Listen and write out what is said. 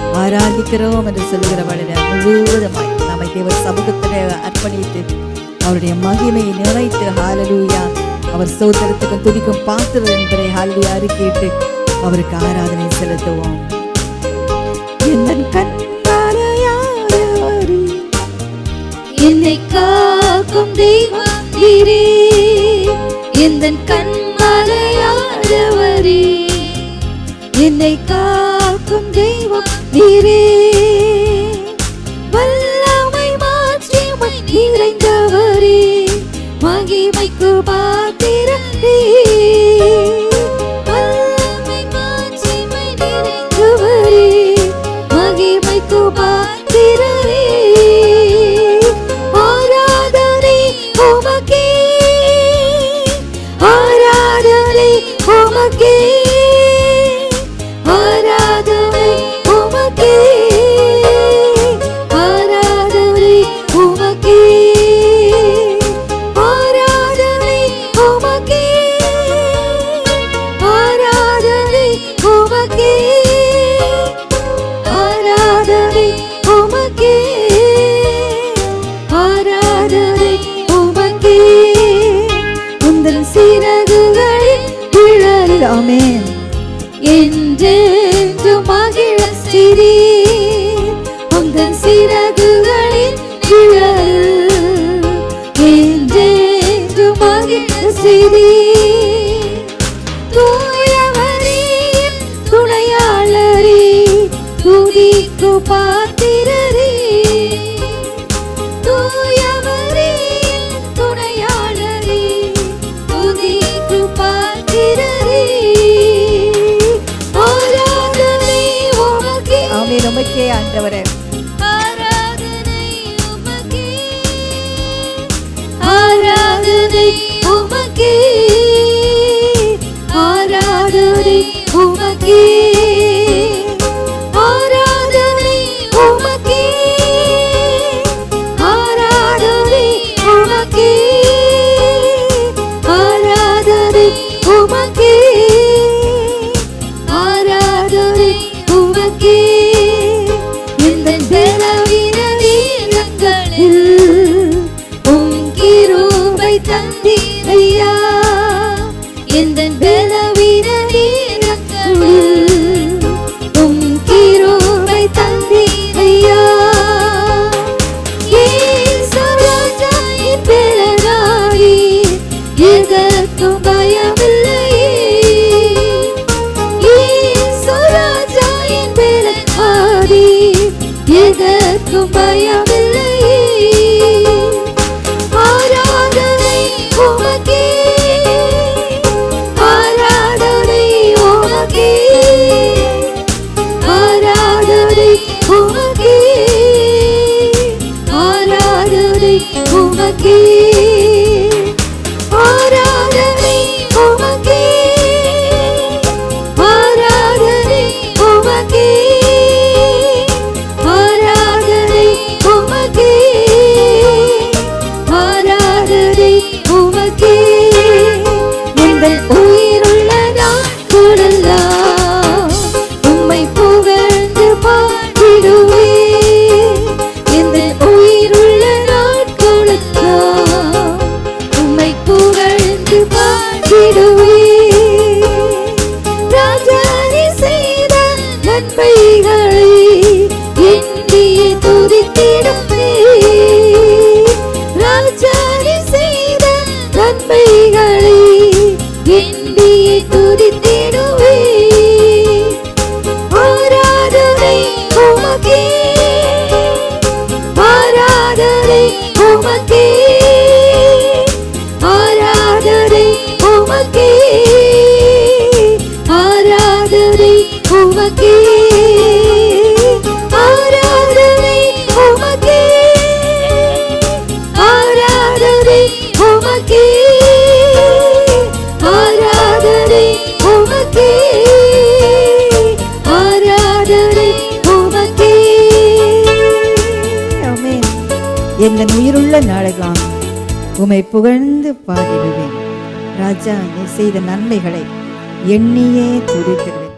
ஆராதிக்கிறோம் என்று சொல்லுகிற வழியில முழுவதுமாய் நம்மை தேவ சமூகத்திலே அர்ப்பணித்து அவருடைய மகிமையை நிறைத்து ஹாலலூயா அவர் சோதரத்துக்கும் துதிக்கும் பாத்திரம் என்பதை ஹாலலூயா அறிக்கையிட்டு அவருக்கு ஆராதனை செலுத்துவோம் எந்தன் கண்மலையானவரே, என்னை காக்கும் தெய்வம் நீரே எந்தன் கண்மலையானவரே என்னை காக்கும் தெய்வம் நீரே வல்லமை மாட்சிமை நிறைந்தவரே மகிமைக்கு பாத்திரரே வல்லமை மாட்சிமை நிறைந்தவரே மகிமைக்கு பாத்திரரே ஆராதனை உமக்கே ஆராதனை உமக்கே ஆராதனை உமக்கே ஆராதனை உமக்கே ஆராதனை உமக்கே ஆராதனை உமக்கே ஆராதனை உமக்கே ஆராதனை உமக்கே உந்தன் சிறகுகளில் விழல் ஆமென் என்றென்று மகிழ சிறீ உந்தன் சிறகுகளின் நிழல் என்றென்று மகிழ சிறீ தூயவரே துணையாளரே துதிக்கு பாத்திரரே தூயவரே துணையாளரே துதிக்கு பாத்திரரே ஆராதனை உமக்கே ஆமென் உமக்கே ஆண்டவரே ஆராதனை உமக்கே ஆராதனை உமக்கே ஆராதனை உமக்கே ஆராதனை உமக்கே ஆராதனை உமக்கே ஆராதனை உமக்கே ஆராதனை உமக்கே இந்த பலவீன நேரங்களில் உம் கிருபை தந்தீரையா இந்த பலவீன நேரங்களில் உம் கிருபை தந்தீரையா இயேசு ராஜா என் பெலனாயி எதற்கும் பயமில்லையே இயேசு ராஜா என் பெலனாயி எதற்கும் பயமில்லையே ஆராதனை உமக்கே ஆராதனை உமக்கே ஆராதனை உமக்கே ஆராதனை உமக்கே ஆராதனை உமக்கே ஆராதனை உமக்கே ஆராதனை உமக்கே ஆராதனை உமக்கே எங்கள் உயிருள்ள நாட்களெல்லாம் உம்மை புகழ்ந்து பாடிடுவே எங்கள் உயிருள்ள நாட்களெல்லாம் உம்மை புகழ்ந்து பாடிடுவே ராஜாணி செய்த நன்மைகளை எண்ணியே துதித்திடுமே ராஜாணி செய்த நன்மைகளை எண்ணியே துதித்திடுவே ஆராதனை உமக்கே ஆராதனை உமக்கே ஆராதனை உமக்கே ஆராதனை உமக்கே ஆராதனை உமக்கே ஆராதனை உமக்கே ஆராதனை உமக்கே ஆராதனை உமக்கே ஆமென் எந்த உயிருள்ள நாளெல்லாம் உமை புகழ்ந்து பாடிடுவேன் ராஜா நீ செய்த நன்மைகளை எண்ணியே துதித்திடுவேன்